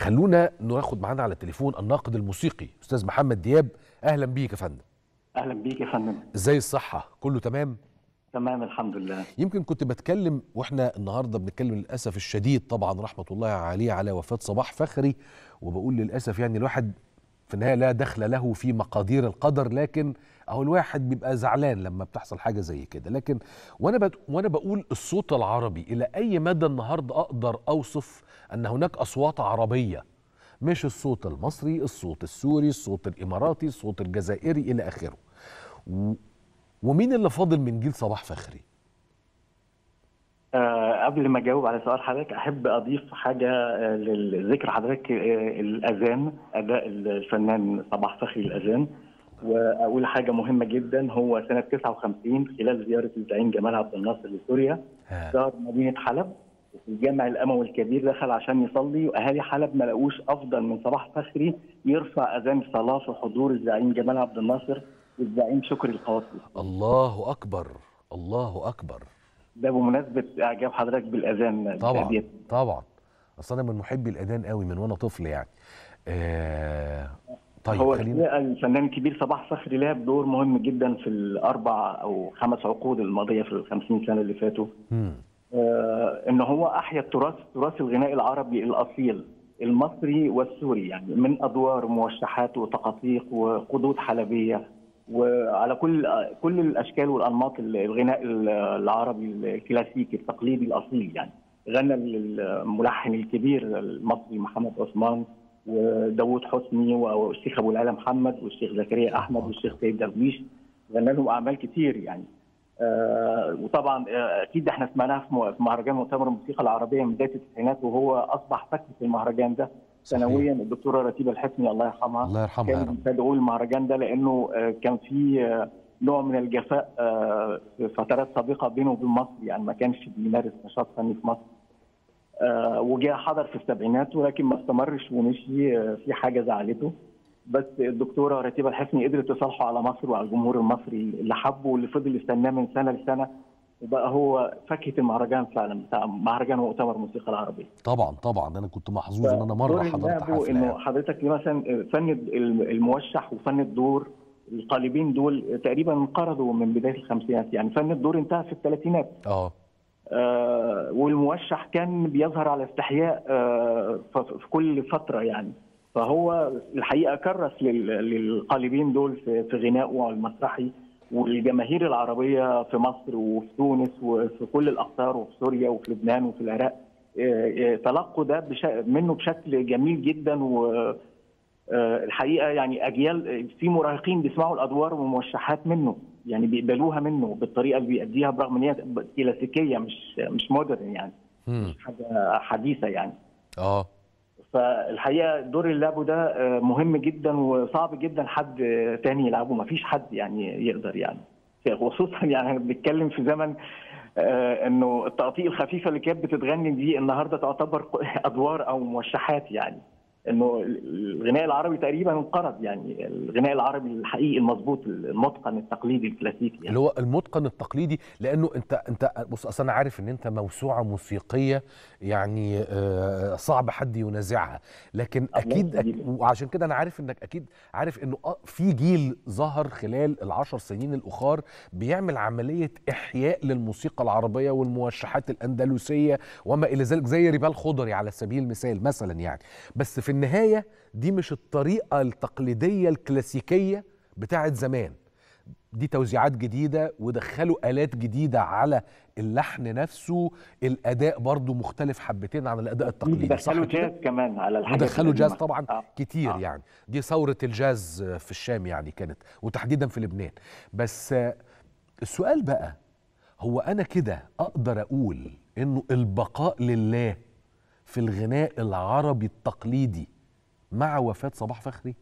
خلونا ناخد معانا على التليفون الناقد الموسيقي استاذ محمد دياب اهلا بيك يا فندم اهلا بيك يا فندم ازاي الصحه كله تمام تمام الحمد لله يمكن كنت بتكلم واحنا النهارده بنتكلم للاسف الشديد طبعا رحمه الله عليه على وفاه صباح فخري وبقول للاسف يعني الواحد في النهايه لا دخل له في مقادير القدر لكن اهو الواحد بيبقى زعلان لما بتحصل حاجه زي كده لكن وانا بد... وانا بقول الصوت العربي الى اي مدى النهارده اقدر اوصف ان هناك اصوات عربيه مش الصوت المصري الصوت السوري الصوت الاماراتي الصوت الجزائري الى اخره و... ومين اللي فاضل من جيل صباح فخري أه قبل ما اجاوب على سؤال حضرتك احب اضيف حاجه أه لذكر حضرتك أه الاذان اداء الفنان صباح فخري الاذان واقول حاجه مهمه جدا هو سنه 59 خلال زياره الزعيم جمال عبد الناصر لسوريا زار مدينه حلب وفي الجامع الاموي الكبير دخل عشان يصلي واهالي حلب ما لقوش افضل من صباح فخري يرفع اذان الصلاه في حضور الزعيم جمال عبد الناصر والزعيم شكري القواصي الله اكبر الله اكبر ده بمناسبه اعجاب حضرتك بالاذان طبعا ديت. طبعا اصل انا من محبي الاذان قوي من وانا طفل يعني آه طيب هو خلينا الفنان الكبير صباح فخري لعب دور مهم جدا في الاربع او خمس عقود الماضيه في ال 50 سنه اللي فاتوا مم. آه ان هو احيا التراث تراث الغناء العربي الاصيل المصري والسوري يعني من ادوار موشحات وتقاطيق وقدود حلبيه وعلى كل كل الاشكال والانماط الغناء العربي الكلاسيكي التقليدي الاصيل يعني غنى الملحن الكبير المصري محمد عثمان وداوود حسني والشيخ ابو العلا محمد والشيخ زكريا احمد والشيخ سيد درويش غنى لهم اعمال كتير يعني آه وطبعا آه اكيد احنا سمعناها في مهرجان مؤتمر الموسيقى العربيه من بدايه التسعينات وهو اصبح فكره المهرجان ده سنويا الدكتوره رتيبه الحسني الله يرحمها الله يرحمها يا كانت رب بتدعو المهرجان ده لانه آه كان في آه نوع من الجفاء آه في فترات سابقه بينه وبين مصر يعني ما كانش بيمارس نشاط فني في مصر آه وجاء حضر في السبعينات ولكن ما استمرش ومشي آه في حاجه زعلته بس الدكتوره رتيبه الحسني قدرت تصالحه على مصر وعلى الجمهور المصري اللي حبه واللي فضل يستناه من سنه لسنه وبقى هو فاكهه المهرجان فعلا بتاع مهرجان مؤتمر الموسيقى العربيه. طبعا طبعا انا كنت محظوظ ان انا مره دور حضرت اللعب حفله انه يعني. حضرتك مثلا فن الموشح وفن الدور القالبين دول تقريبا انقرضوا من بدايه الخمسينات يعني فن الدور انتهى في الثلاثينات اه آه والموشح كان بيظهر على استحياء آه ف- في كل فتره يعني فهو الحقيقه كرس لل- للقالبين دول في في غنائه المسرحي والجماهير العربيه في مصر وفي تونس وفي كل الاقطار وفي سوريا وفي لبنان وفي العراق آه، آه، تلقوا ده بش... منه بشكل جميل جدا و آه، الحقيقه يعني اجيال في مراهقين بيسمعوا الادوار وموشحات منه يعني بيقبلوها منه بالطريقه اللي بيأديها برغم ان هي كلاسيكيه مش مش مودرن يعني مم. مش حاجه حديثه يعني اه فالحقيقه دور اللعب ده آه، مهم جدا وصعب جدا حد آه، تاني يلعبه ما فيش حد يعني يقدر يعني خصوصا يعني احنا بنتكلم في زمن آه، انه التقطيع الخفيفه اللي كانت بتتغني دي النهارده تعتبر ادوار او موشحات يعني انه الغناء العربي تقريبا انقرض يعني الغناء العربي الحقيقي المظبوط المتقن التقليدي الكلاسيكي يعني اللي هو المتقن التقليدي لانه انت انت بص اصل انا عارف ان انت موسوعه موسيقيه يعني آه، صعب حد ينازعها لكن اكيد أك... يخليك. وعشان كده انا عارف انك اكيد عارف انه آه، في جيل ظهر خلال العشر سنين الاخر بيعمل عمليه احياء للموسيقى العربيه والموشحات الاندلسيه وما الى ذلك زي ريبال خضري على سبيل المثال مثلا يعني بس في النهايه دي مش الطريقه التقليديه الكلاسيكيه بتاعت زمان دي توزيعات جديدة ودخلوا آلات جديدة على اللحن نفسه الأداء برضو مختلف حبتين عن الأداء التقليدي صح دخلوا كده؟ جاز كمان على الحاجات ودخلوا جاز القديمة. طبعا آه. كتير آه. يعني دي ثورة الجاز في الشام يعني كانت وتحديدا في لبنان بس آه، السؤال بقى هو أنا كده أقدر أقول إنه البقاء لله في الغناء العربي التقليدي مع وفاة صباح فخري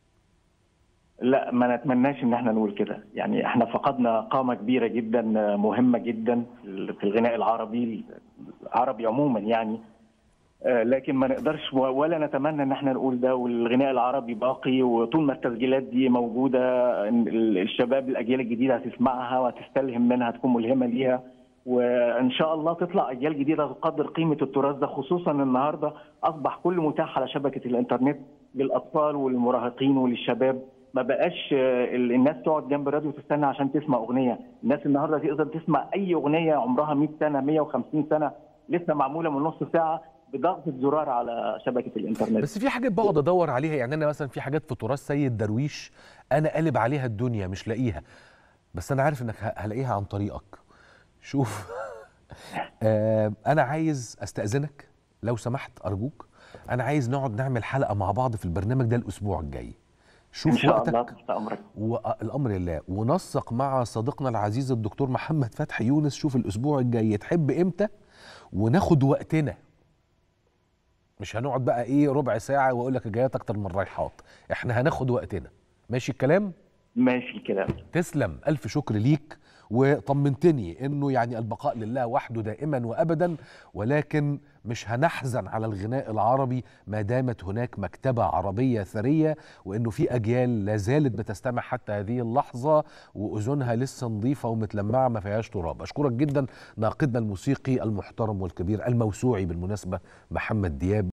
لا ما نتمناش ان احنا نقول كده يعني احنا فقدنا قامه كبيره جدا مهمه جدا في الغناء العربي العربي عموما يعني آه، لكن ما نقدرش و- ولا نتمنى ان احنا نقول ده والغناء العربي باقي وطول ما التسجيلات دي موجوده إن ال- الشباب الاجيال الجديده هتسمعها وهتستلهم منها تكون ملهمه ليها وان شاء الله تطلع اجيال جديده تقدر قيمه التراث ده خصوصا النهارده اصبح كل متاح على شبكه الانترنت للاطفال والمراهقين وللشباب ما بقاش الناس تقعد جنب الراديو تستنى عشان تسمع اغنيه، الناس النهارده تقدر تسمع اي اغنيه عمرها 100 سنه 150 سنه لسه معموله من نص ساعه بضغطه زرار على شبكه الانترنت بس في حاجات بقعد ادور عليها يعني انا مثلا في حاجات في تراث سيد درويش انا قالب عليها الدنيا مش لاقيها بس انا عارف انك هلاقيها عن طريقك شوف آه انا عايز استاذنك لو سمحت ارجوك انا عايز نقعد نعمل حلقه مع بعض في البرنامج ده الاسبوع الجاي شوف ان شاء وقتك الله تحت امرك والامر لله ونسق مع صديقنا العزيز الدكتور محمد فتحي يونس شوف الاسبوع الجاي تحب امتى وناخد وقتنا مش هنقعد بقى ايه ربع ساعه واقول لك جايات اكتر من رايحات احنا هناخد وقتنا ماشي الكلام ماشي الكلام تسلم الف شكر ليك وطمنتني انه يعني البقاء لله وحده دائما وابدا ولكن مش هنحزن على الغناء العربي ما دامت هناك مكتبه عربيه ثريه وانه في اجيال لا زالت بتستمع حتى هذه اللحظه واذنها لسه نظيفه ومتلمعه ما فيهاش تراب اشكرك جدا ناقدنا الموسيقي المحترم والكبير الموسوعي بالمناسبه محمد دياب